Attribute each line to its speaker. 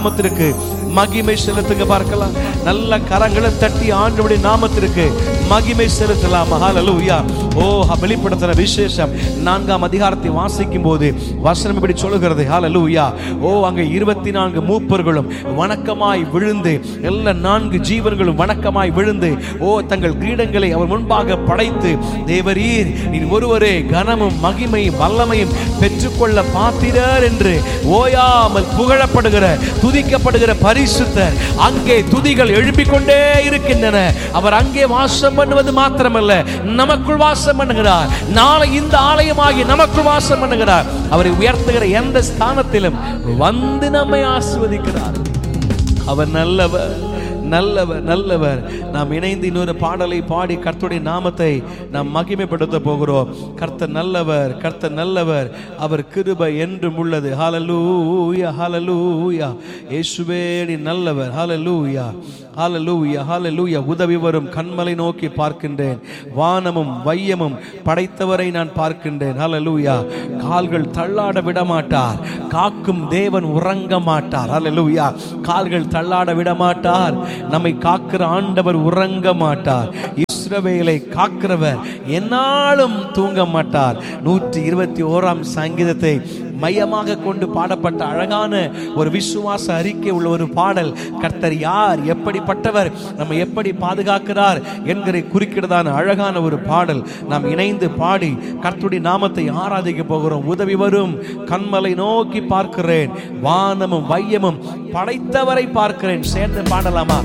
Speaker 1: நாமத்திற்கு மகிமை செலுத்துங்க பார்க்கலாம் நல்ல கரங்களை தட்டி ஆண்டவருடைய நாமத்திற்கு மகிமை செலுத்தலாம் ஹalleluya ஓ ஹ- வெளிப்படுத்தின விசேஷம் நான்காம் அதிகாரத்தை வாசிக்கும் போது வசனம் இப்படி சொல்லுகிறது ஹalleluya ஓ அங்கே இருபத்தி நான்கு மூப்பர்களும் வணக்கமாய் விழுந்து எல்லா நான்கு ஜீவன்களும் வணக்கமாய் விழுந்து ஓ தங்கள் கிரீடங்களை அவர் முன்பாக படைத்து தேவரீர் நீ ஒருவரே கனமும் மகிமையும் வல்லமையும் பெற்றுக்கொள்ள பாத்திரர் என்று ஓயாமல் புகழப்படுகிற துதிக்கப்படுகிற பரிசுத்தர் அங்கே துதிகள் எழுப்பிக் கொண்டே இருக்கின்றன அவர் அங்கே வாசம் பண்ணுவது மாத்திரமல்ல நமக்குள் வாசம் பண்ணுகிறார் நாளை இந்த ஆலயமாகி நமக்குள் வாசம் பண்ணுகிறார் அவரை உயர்த்துகிற எந்த ஸ்தானத்திலும் வந்து நம்மை ஆசிர்வதிக்கிறார் அவர் நல்லவர் நல்லவர் நல்லவர் நாம் இணைந்து இன்னொரு பாடலை பாடி கர்த்தருடைய நாமத்தை நாம் மகிமைப்படுத்த போகிறோம் கர்த்தர் நல்லவர் கர்த்தர் நல்லவர் அவர் கிருபை என்றும் உள்ளது ஹalleluya ஹalleluya இயேசுவே நீ நல்லவர் ஹalleluya ஹalleluya ஹalleluya உதவி வரும் கண்மலை நோக்கி பார்க்கின்றேன் வானமும் வையமும் படைத்தவரை நான் பார்க்கின்றேன் ஹalleluya கால்கள் தள்ளாட விட மாட்டார் காக்கும் தேவன் உறங்க மாட்டார் ஹalleluya கால்கள் தள்ளாட விட மாட்டார் நம்மை காக்கிற ஆண்டவர் உறங்க மாட்டார் இஸ்ரவேலை காக்கிறவர் என்னாலும் தூங்க மாட்டார் நூற்றி இருபத்தி ஓராம் சங்கீதத்தை மையமாக கொண்டு பாடப்பட்ட அழகான ஒரு விசுவாச அறிக்கை உள்ள ஒரு பாடல் கர்த்தர் யார் எப்படிப்பட்டவர் நம்ம எப்படி பாதுகாக்கிறார் என்கிற குறிக்கிறதான அழகான ஒரு பாடல் நாம் இணைந்து பாடி கர்த்தருடைய நாமத்தை ஆராதிக்க போகிறோம் உதவி வரும் கண்மலை நோக்கி பார்க்கிறேன் வானமும் வையமும் படைத்தவரை பார்க்கிறேன் சேர்ந்து பாடலாமா